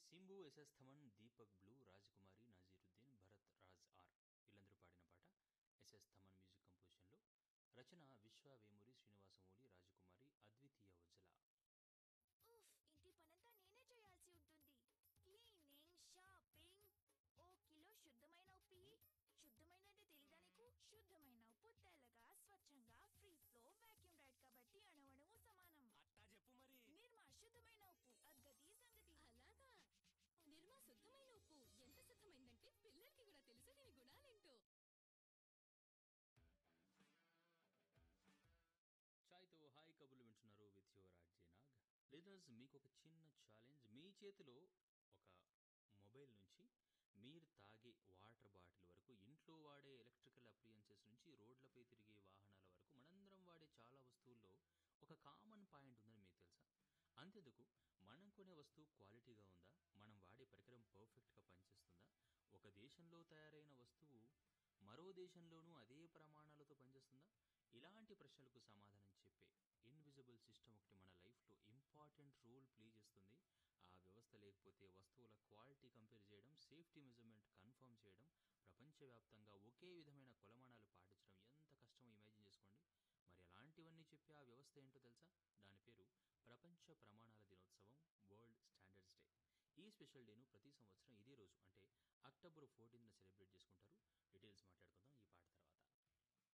Simbu S S Thaman Deepak blue Rajakumari Nazeeruddin Bharat Raj R వీళ్ళందరూ పాడిన పాట ఎస్ఎస్ థమన్ మ్యూజిక్ కంపోజిషన్లో రచన విశ్వ వేమూరి శ్రీనివాసమూలి రాజకుమారి అద్వితీయ ఉజ్జల ఉఫ్ ఇంటి పనంతా నేనే చేయాల్సి ఉంటుంది క్లీనింగ్ షాపింగ్ ఓ కిలో శుద్ధమైన ఉప్పు ఇయ్యి. శుద్ధమైన అంటే తెలీదా నీకు శుద్ధమైన ఉప్పు తెల్లగా స్వచ్ఛంగా ఫ్రీ ఫ్లో వాక్యూమ్ రైడ్ కాబట్టి అణవణము సమానం అట్టా చెప్పు మరి నిర్మా శుద్ధమైన ఉప్పు అగ్గది సంగతి అలాగా నిర్మా శుద్ధమైన ఉప్పు ఎంత శుద్ధమైందంటే పిల్లలకి కూడా తెలుసు దీని గుణాలేంటో ఛాయ్తో హాయ్ కబుర్లు వింటున్నారు with your RJ Nag listeners మీకు ఒక చిన్న ఛాలెంజ్ మీ చేతిలో ఒక మొబైల్ నుంచి మీరు తాగే వాటర్ బాటిల్ వరకు ఇంట్లో వాడే ఎలక్ట్రికల్ అప్లియన్సెస్ నుంచి రోడ్లపై తిరిగే వాహనాల వరకు మనందరం వాడే చాలా వస్తువుల్లో ఒక కామన్ పాయింట్ ఉందని మీకు తెలుసా అంతెందుకు మనం కొనే వస్తువు క్వాలిటీగా ఉందా మనం వాడే పరికరం పర్ఫెక్ట్గా పనిచేస్తుందా ఒక దేశంలో తయారైన వస్తువు మరో దేశంలోనూ అదే ప్రమాణాలతో పనిచేస్తుందా ఇలాంటి ప్రశ్నలకు సమాధానం చెప్పే ఇన్విజిబుల్ సిస్టమ్ ఒకటి మన లైఫ్లో ఇంపార్టెంట్ రోల్ ప్లే చేస్తుంది ఆ వ్యవస్థ లేకపోతే వస్తువుల క్వాలిటీ కంపేర్ చేయడం సేఫ్టీ మెజర్మెంట్ కన్ఫర్మ్ చేయడం ప్రపంచవ్యాప్తంగా ఒకే విధమైన కొలమానాలు పాటించడం ఎంత కష్టమో ఇమాజిన్ చేసుకోండి మరి అలాంటివన్నీ చెప్పే ఆ వ్యవస్థ ఏంటో తెలుసా దాని పేరు ప్రపంచ ప్రమాణాల దినోత్సవం వరల్డ్ స్టాండర్డ్స్ డే ఈ స్పెషల్ డేను ప్రతి సంవత్సరం ఇదే రోజు అంటే అక్టోబర్ ఫోర్టీన్న సెలబ్రేట్ చేసుకుంటారు డీటెయిల్స్ మాట్లాడుకుందాం ఈ పాట